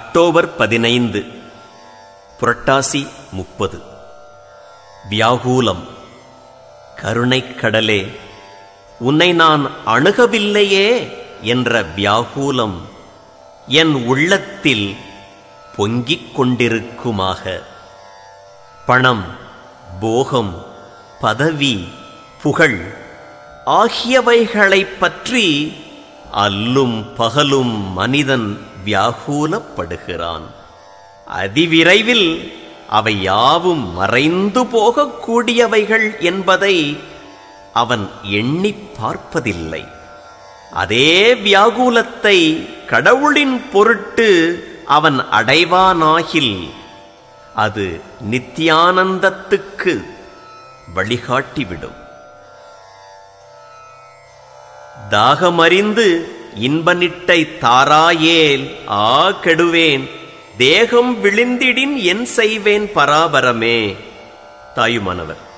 October பதினைந்து புரட்டாசி முப்பது வியாகுலம் கருணைக் கடலே உன்னை நான் அணுகவில்லையே என்ற வியாகுலம் என் உள்ளத்தில் பொங்கிக் கொண்டிருக்குமாக பணம் போகம் பதவி புகழ் ஆகியவைகளைப் பற்றி அல்லும் பகலும் மனிதன் வியாகுலப்படுகிறான் அதிவிரைவில் அவை யாவும் மறைந்து போகக்கூடியவைகள் என்பதை அவன் எண்ணிப் பார்ப்பதில்லை அதே வியாகுலத்தை கடவுளின் பொருட்டு அவன் அடைவானாகில் அது நித்தியானந்தத்துக்கு வழிகாட்டிவிடும் தாகமறிந்து இன்பநிட்டை தாராயேல் ஆ கெடுவேன் தேகம் விழிந்திடின் என் செய்வேன் பராபரமே தாயுமானவர்